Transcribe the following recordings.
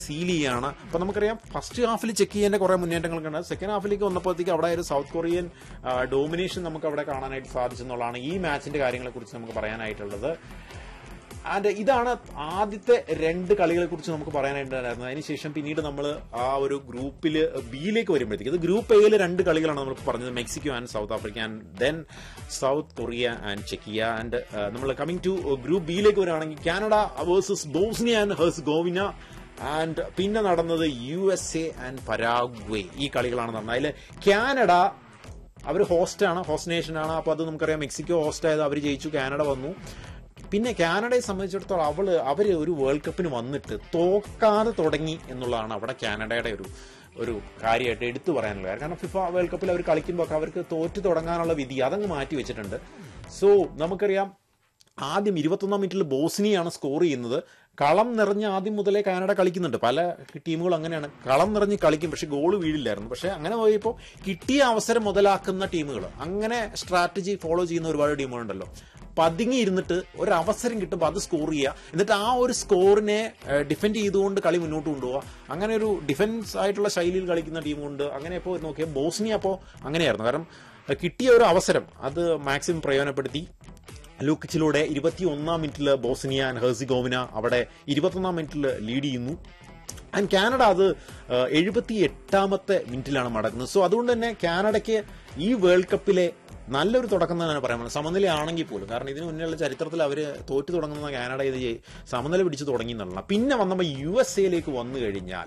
seal ചെയ്യാണ് അപ്പൊ നമുക്കറിയാം ഫസ്റ്റ് ഹാഫിൽ ചെക്ക് ചെയ്യേണ്ട കുറെ മുന്നേറ്റങ്ങളൊക്കെ ഉണ്ട് സെക്കൻഡ് ഹാഫിലേക്ക് വന്നപ്പോഴത്തേക്ക് അവിടെ ഒരു സൗത്ത് കൊറിയൻ ഡോമിനേഷൻ നമുക്ക് അവിടെ കാണാനായിട്ട് സാധിച്ചെന്നുള്ളതാണ് ഈ മാച്ചിന്റെ കാര്യങ്ങളെ കുറിച്ച് നമുക്ക് പറയാനായിട്ടുള്ളത് ആൻഡ് ഇതാണ് ആദ്യത്തെ രണ്ട് കളികളെ കുറിച്ച് നമുക്ക് പറയാനായിട്ടുണ്ടായിരുന്നത് അതിനുശേഷം പിന്നീട് നമ്മൾ ആ ഒരു ഗ്രൂപ്പിൽ ബിയിലേക്ക് വരുമ്പോഴത്തേക്ക് ഇത് ഗ്രൂപ്പ് എയിൽ രണ്ട് കളികളാണ് നമ്മൾ പറഞ്ഞത് Mexico and South Africa and then South Korea and ചെക്കിയ ആൻഡ് നമ്മൾ കമ്മിങ് ടു ഗ്രൂപ്പ് ബിയിലേക്ക് വരികയാണെങ്കിൽ Canada versus Bosnia and Herzegovina and പിന്നെ നടന്നത് U S A and Paraguay ഈ കളികളാണ് നടന്നത് അതിൽ കാനഡ അവർ ഹോസ്റ്റാണ് ഹോസ്റ്റ് നേഷനാണ് അപ്പോൾ അത് നമുക്കറിയാം മെക്സിക്കോ ഹോസ്റ്റ് ആയത് അവർ ജയിച്ചു കാനഡ വന്നു പിന്നെ കാനഡയെ സംബന്ധിച്ചിടത്തോളം അവള് അവര് ഒരു വേൾഡ് കപ്പിന് വന്നിട്ട് തോക്കാതെ തുടങ്ങി എന്നുള്ളതാണ് അവിടെ കാനഡയുടെ ഒരു ഒരു കാര്യമായിട്ട് എടുത്തു പറയാനുള്ളത് കാര്യം കാരണം ഫിഫ വേൾഡ് കപ്പിൽ അവർ കളിക്കുമ്പോൾ ഒക്കെ അവർക്ക് തോറ്റു തുടങ്ങാനുള്ള വിധി അതങ്ങ് മാറ്റി വെച്ചിട്ടുണ്ട് സോ നമുക്കറിയാം ആദ്യം ഇരുപത്തൊന്നാം മിനിറ്റിൽ ബോസ്നിയാണ് സ്കോർ ചെയ്യുന്നത് കളം നിറഞ്ഞ് ആദ്യം മുതലേ കാനഡ കളിക്കുന്നുണ്ട് പല ടീമുകൾ അങ്ങനെയാണ് കളം നിറഞ്ഞ് കളിക്കും പക്ഷെ ഗോൾ വീഴില്ലായിരുന്നു പക്ഷെ അങ്ങനെ പോയപ്പോൾ കിട്ടിയ അവസരം മുതലാക്കുന്ന ടീമുകൾ അങ്ങനെ സ്ട്രാറ്റജി ഫോളോ ചെയ്യുന്ന ഒരുപാട് ടീമുകളുണ്ടല്ലോ പതുങ്ങി ഇരുന്നിട്ട് ഒരു അവസരം കിട്ടുമ്പോൾ അത് സ്കോർ ചെയ്യുക എന്നിട്ട് ആ ഒരു സ്കോറിനെ ഡിഫെൻഡ് ചെയ്തുകൊണ്ട് കളി മുന്നോട്ട് കൊണ്ടുപോകുക അങ്ങനെ ഒരു ഡിഫൻസ് ആയിട്ടുള്ള ശൈലിയിൽ കളിക്കുന്ന ടീമുണ്ട് അങ്ങനെ ഇപ്പോൾ നോക്കിയാൽ ബോസ്നിയ അപ്പോൾ അങ്ങനെയായിരുന്നു കാരണം ഏഹ്, കിട്ടിയ ഒരു അവസരം അത് മാക്സിമം പ്രയോജനപ്പെടുത്തി ലൂക്കിച്ചിലൂടെ ഇരുപത്തി ഒന്നാം മിനിറ്റിൽ ബോസ്നിയ ആൻഡ് ഹെർസിഗോവിന അവിടെ ഇരുപത്തൊന്നാം മിനിറ്റിൽ ലീഡ് ചെയ്യുന്നു ആൻഡ് കാനഡ അത് എഴുപത്തി എട്ടാമത്തെ മിനിറ്റിലാണ് മടക്കുന്നത് സോ അതുകൊണ്ട് തന്നെ കാനഡയ്ക്ക് ഈ വേൾഡ് കപ്പിലെ നല്ലൊരു തുടക്കം തന്നെയാണ് പറയാൻ പറ്റുന്നത് സമനില ആണെങ്കിൽ പോലും കാരണം ഇതിന് മുന്നേയുള്ള ചരിത്രത്തിൽ അവർ തോറ്റു തുടങ്ങുന്ന കാനഡ ഇത് ജയി- സമനില പിടിച്ച് തുടങ്ങി എന്നുള്ള പിന്നെ വന്നപ്പോൾ യു എസ് എയിലേക്ക് വന്നു കഴിഞ്ഞാൽ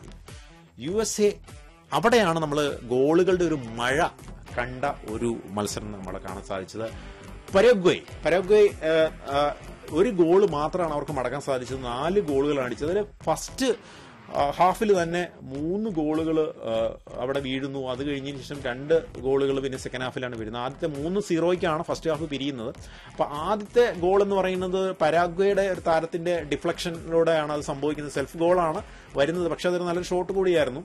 യു എസ് എ അവിടെയാണ് നമ്മൾ ഗോളുകളുടെ ഒരു മഴ കണ്ട ഒരു മത്സരം നമ്മളെ കാണാൻ സാധിച്ചത് പരഗ്വേ പരഗ്വേ ഏഹ്, ആഹ്, ഒരു ഗോള് മാത്രമാണ് അവർക്ക് മടക്കാൻ സാധിച്ചത് നാല് ഗോളുകളാണ് അടിച്ചത് അതിൽ ഫസ്റ്റ് ഹാഫിൽ തന്നെ മൂന്ന് ഗോളുകൾ അവിടെ വീഴുന്നു അത് കഴിഞ്ഞതിന് ശേഷം രണ്ട് ഗോളുകൾ പിന്നെ സെക്കൻഡ് ഹാഫിലാണ് വീഴുന്നത് ആദ്യത്തെ മൂന്ന് സീറോയ്ക്കാണ് ഫസ്റ്റ് ഹാഫ് പിരിയുന്നത് അപ്പൊ ആദ്യത്തെ ഗോൾ എന്ന് പറയുന്നത് പരാഗ്വയുടെ ഒരു താരത്തിന്റെ ഡിഫ്ലക്ഷനിലൂടെയാണ് അത് സംഭവിക്കുന്നത് സെൽഫ് ഗോളാണ് വരുന്നത് പക്ഷെ അതൊരു നല്ലൊരു ഷോട്ട് കൂടിയായിരുന്നു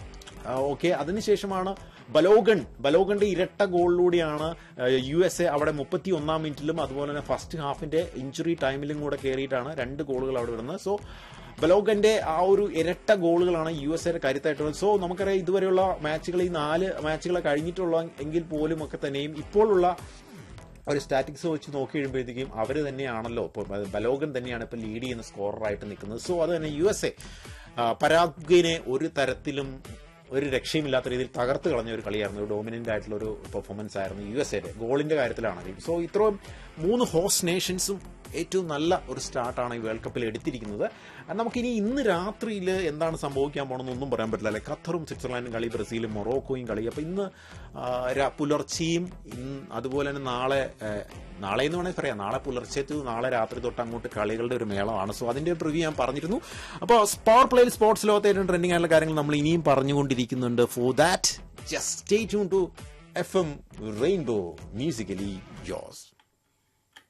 ഓക്കെ അതിനുശേഷമാണ് ബലോഗൺ ബലോഗന്റെ ഇരട്ട ഗോളിലൂടെയാണ് യു എസ് എ അവിടെ മുപ്പത്തി ഒന്നാം മിനിറ്റിലും അതുപോലെ തന്നെ ഫസ്റ്റ് ഹാഫിന്റെ ഇഞ്ചുറി ടൈമിലും കൂടെ കയറിയിട്ടാണ് രണ്ട് ഗോളുകൾ അവിടെ വരുന്നത് സോ ബലോഗന്റെ ആ ഒരു ഇരട്ട ഗോളുകളാണ് യു എസ് എയുടെ കരുത്തായിട്ടുള്ളത് സോ നമുക്കറിയാം ഇതുവരെയുള്ള മാച്ചുകൾ ഈ നാല് മാച്ചുകളെ കഴിഞ്ഞിട്ടുള്ള എങ്കിൽ പോലും ഒക്കെ തന്നെയും ഇപ്പോഴുള്ള ഒരു സ്റ്റാറ്റിക്സ് വെച്ച് നോക്കി കഴിയുമ്പോഴത്തേക്കും അവർ തന്നെയാണല്ലോ ഇപ്പോൾ ബലോഗൻ തന്നെയാണ് ഇപ്പോൾ ലീഡ് ചെയ്യുന്ന സ്കോററായിട്ട് നിൽക്കുന്നത് സോ അത് തന്നെ യു എസ് എ പരാഗ്വിനെ ഒരു തരത്തിലും ഒരു രക്ഷയുമില്ലാത്ത രീതിയിൽ തകർത്ത് കളഞ്ഞ ഒരു കളിയായിരുന്നു ഒരു ഡോമിനന്റ് ആയിട്ടുള്ള ഒരു പെർഫോമൻസ് ആയിരുന്നു യു എസ് എയുടെ ഗോളിന്റെ കാര്യത്തിലാണെങ്കിലും സോ ഇത്രയും മൂന്ന് ഹോസ്റ്റ് നേഷൻസും ഏറ്റവും നല്ല ഒരു സ്റ്റാർട്ടാണ് ഈ വേൾഡ് കപ്പിൽ എടുത്തിരിക്കുന്നത് അത് നമുക്കിനി ഇന്ന് രാത്രിയിൽ എന്താണ് സംഭവിക്കാൻ പോകണമെന്നൊന്നും പറയാൻ പറ്റില്ല അല്ലെ ഖത്തറും സ്വിറ്റ്സർലാൻഡും കളി ബ്രസീലും മൊറോക്കോയും കളി അപ്പൊ ഇന്ന് ആ, ര- പുലർച്ചെയും ഇന്ന് അതുപോലെ തന്നെ നാളെ ഏ, നാളെ എന്ന് വേണമെങ്കിൽ പറയാം നാളെ പുലർച്ചെ to നാളെ രാത്രി തൊട്ട് അങ്ങോട്ട് കളികളുടെ ഒരു മേളമാണ് സോ അതിന്റെ ഒരു പ്രിവ്യൂ ഞാൻ പറഞ്ഞിരുന്നു അപ്പോൾ പവർ പ്ലേയിൽ സ്പോർട്സ് ലോകത്തെ ഏറ്റവും ട്രെൻഡിങ് ആയിട്ടുള്ള കാര്യങ്ങൾ നമ്മൾ ഇനിയും പറഞ്ഞുകൊണ്ടിരിക്കുന്നുണ്ട് for that just stay tune to F M rainbow musically Jose